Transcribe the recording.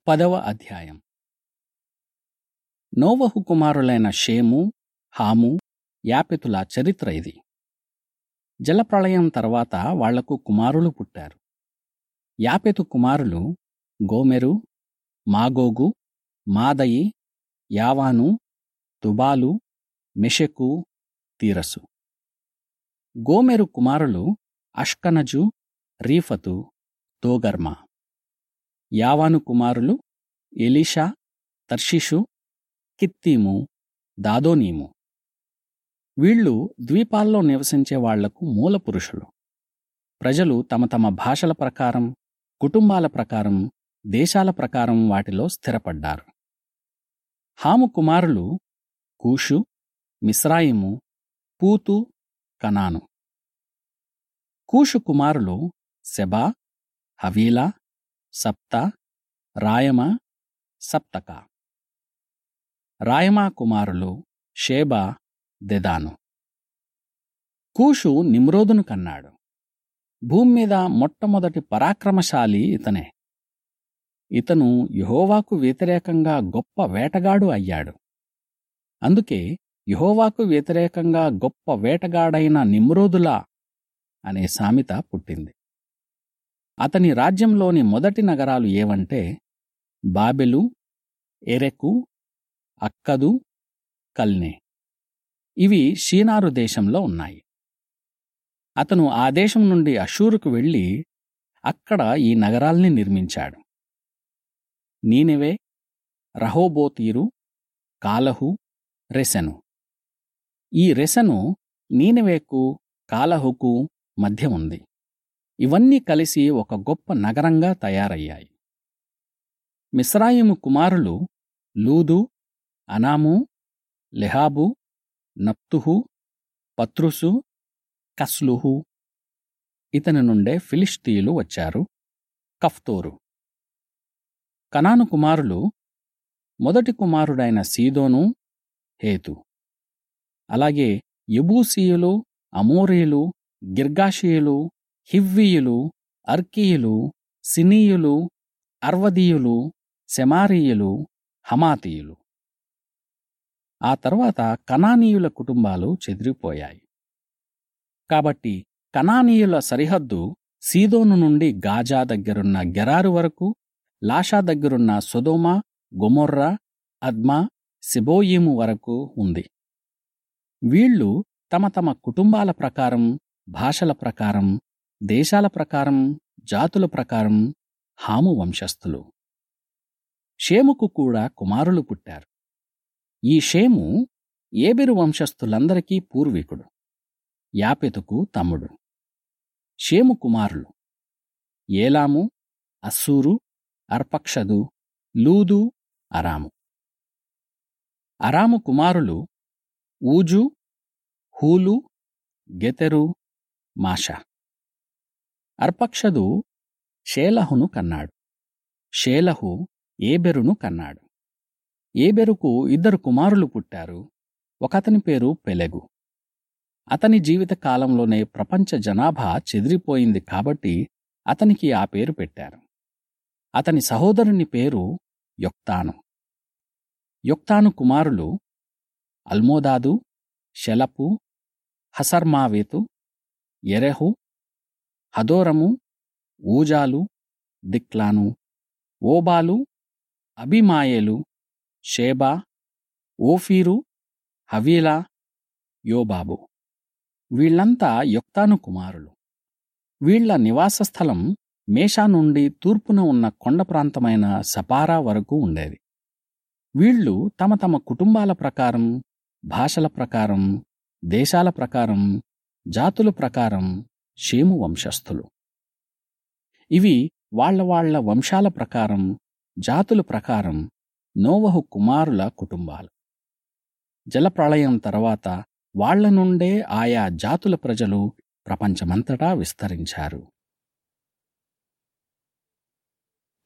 పదవ అధ్యాయం నోవహు కుమారులైన షేము హాము యాపెతుల చరిత్ర ఇది జలప్రళయం తర్వాత వాళ్లకు కుమారులు పుట్టారు యాపెతు కుమారులు గోమెరు మాగోగు మాదయి యావాను తుబాలు మెషెకు తీరసు గోమెరు కుమారులు అష్కనజు రీఫతు తోగర్మా యావాను కుమారులు ఎలీషా తర్షిషు కిత్తీము దాదోనీము వీళ్ళు ద్వీపాల్లో నివసించే వాళ్లకు మూల పురుషులు ప్రజలు తమ తమ భాషల ప్రకారం కుటుంబాల ప్రకారం దేశాల ప్రకారం వాటిలో స్థిరపడ్డారు హాము కుమారులు కూషు మిస్రాయిము పూతు కనాను కూషు కుమారులు సెబా హవీలా సప్త రాయమ సప్తక రాయమా కుమారులు షేబా దెదాను కూషు నిమ్రోదును కన్నాడు భూమి మీద మొట్టమొదటి పరాక్రమశాలి ఇతనే ఇతను యహోవాకు వ్యతిరేకంగా గొప్ప వేటగాడు అయ్యాడు అందుకే యహోవాకు వ్యతిరేకంగా గొప్ప వేటగాడైన నిమ్రోదులా అనే సామెత పుట్టింది అతని రాజ్యంలోని మొదటి నగరాలు ఏవంటే బాబెలు ఎరెకు అక్కదు కల్నే ఇవి షీనారు దేశంలో ఉన్నాయి అతను ఆ దేశం నుండి అషూరుకు వెళ్ళి అక్కడ ఈ నగరాల్ని నిర్మించాడు నీనెవే రహోబోతీరు కాలహు రెసెను ఈ రెసెను నీనెవేకు కాలహుకు మధ్య ఉంది ఇవన్నీ కలిసి ఒక గొప్ప నగరంగా తయారయ్యాయి మిస్రాయిము కుమారులు లూదు అనాము లెహాబు నప్తుహు పత్రుసు కస్లుహు ఇతని నుండే ఫిలిష్తీయులు వచ్చారు కఫ్తోరు కనాను కుమారులు మొదటి కుమారుడైన సీదోను హేతు అలాగే యబూసీయులు అమోరీయులు గిర్గాషీయులు హివ్వీయులు అర్కీయులు సినీయులు అర్వదీయులు సెమారీయులు హమాతీయులు ఆ తర్వాత కనానీయుల కుటుంబాలు చెదిరిపోయాయి కాబట్టి కనానీయుల సరిహద్దు సీదోను నుండి గాజా దగ్గరున్న గెరారు వరకు లాషా దగ్గరున్న సొదోమ గొమొర్రా అద్మా సిబోయిము వరకు ఉంది వీళ్ళు తమ తమ కుటుంబాల ప్రకారం భాషల ప్రకారం దేశాల ప్రకారం జాతుల ప్రకారం హాము వంశస్థులు షేముకు కూడా కుమారులు పుట్టారు ఈ షేము ఏబెరు వంశస్థులందరికీ పూర్వీకుడు యాపెతుకు తమ్ముడు షేము కుమారులు ఏలాము అస్సూరు అర్పక్షదు లూదు అరాము అరాము కుమారులు ఊజు హూలు గెతెరు మాషా అర్పక్షదు షేలహును కన్నాడు షేలహు ఏబెరును కన్నాడు ఏబెరుకు ఇద్దరు కుమారులు పుట్టారు ఒకతని పేరు పెలెగు అతని జీవిత కాలంలోనే ప్రపంచ జనాభా చెదిరిపోయింది కాబట్టి అతనికి ఆ పేరు పెట్టారు అతని సహోదరుని పేరు యొక్తాను యొక్తాను కుమారులు అల్మోదాదు షెలపు హసర్మావేతు ఎరెహు హదోరము ఊజాలు దిక్లాను ఓబాలు అభిమాయేలు షేబా ఓఫీరు హవీలా యోబాబు వీళ్లంతా యొక్తాను కుమారులు వీళ్ల నివాస స్థలం మేషా నుండి తూర్పున ఉన్న కొండ ప్రాంతమైన సపారా వరకు ఉండేది వీళ్ళు తమ తమ కుటుంబాల ప్రకారం భాషల ప్రకారం దేశాల ప్రకారం జాతుల ప్రకారం షేము వంశస్థులు ఇవి వాళ్ల వాళ్ల వంశాల ప్రకారం జాతుల ప్రకారం నోవహు కుమారుల కుటుంబాలు జలప్రళయం తర్వాత వాళ్ల నుండే ఆయా జాతుల ప్రజలు ప్రపంచమంతటా విస్తరించారు